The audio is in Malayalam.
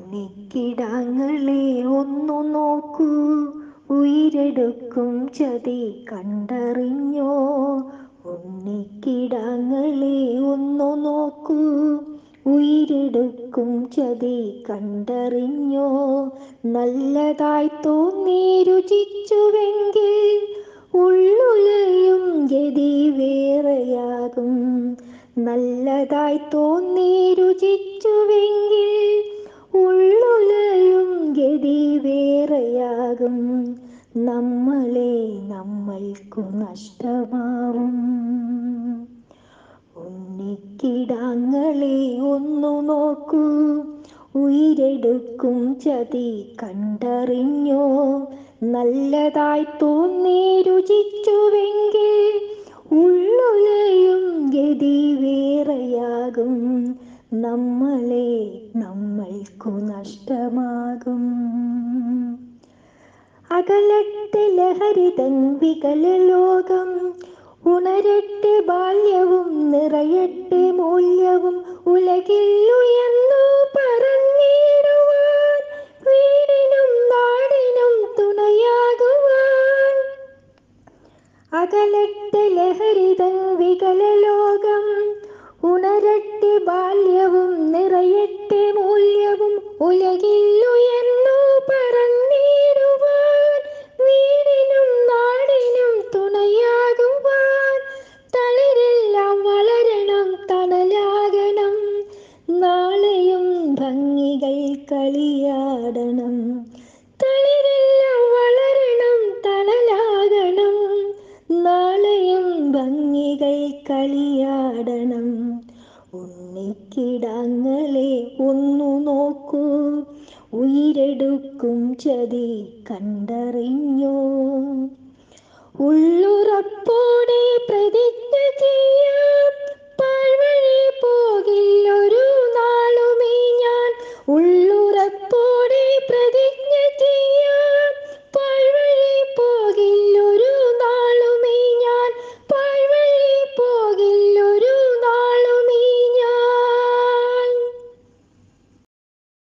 ഉണ്ണിക്കിടാങ്ങളെ ഒന്നു നോക്കൂ ഉയരെടുക്കും ചതി കണ്ടറിഞ്ഞോ ഉണ്ണിക്കിടാങ്ങളെ ഒന്നു നോക്കൂ ഉയരെടുക്കും ചതി കണ്ടറിഞ്ഞോ നല്ലതായി തോന്നി രുചിച്ചുവെങ്കിൽ ഉള്ളുലയും ഗതി വേറെയാകും നല്ലതായി തോന്നി രുചിച്ചുവെങ്കിൽ ഉള്ളുലയും ഗതി വേറെയാകും നമ്മളെ നമ്മൾക്കു നഷ്ടമാവും ഉണ്ണിക്കിടാങ്ങളെ ഒന്നു നോക്കൂ ഉയരെടുക്കും ചതി കണ്ടറിഞ്ഞോ നല്ലതായി തോന്നി രുചിച്ചുവെങ്കിൽ ഉള്ളുലയും ഗതി വേറെയാകും നമ്മളെ നമ്മൾക്കു നഷ്ടമാകും അകലട്ടെ ലഹരിതൻ വികലലോകം ഉണരട്ടെ ബാല്യവും നിറയട്ടെ മൂല്യവും ഉലകിൽ ഉയർന്നു പറന്നിടുവാൻ വീടിനും നാടിനും തുണയാകുവാൻ അകലട്ടെ ലഹരിതൻ വികലലോകം ഉണരട്ടെ ബാല്യവും നിറയട്ടെ മൂല്യവും ഉലകിൽ ഉയർന്നു പറന്നിടുവാൻ വീടിനും നാടിനും തുണയാകുവാൻ തളിരെല്ലാം വളരണം തണലാകണം നാളെയും ഭംഗികൾ കളിയാടണം തളിരെല്ലാം വളരണം തണലാകണം നാളെയും ഭംഗികൾ കളിയാടണം ഉണ്ണിക്കിടാങ്ങളെ ഒന്നു നോക്കൂ ഉയരെടുക്കും ചതി കണ്ടറിഞ്ഞോ ഉള്ളുറപ്പോടെ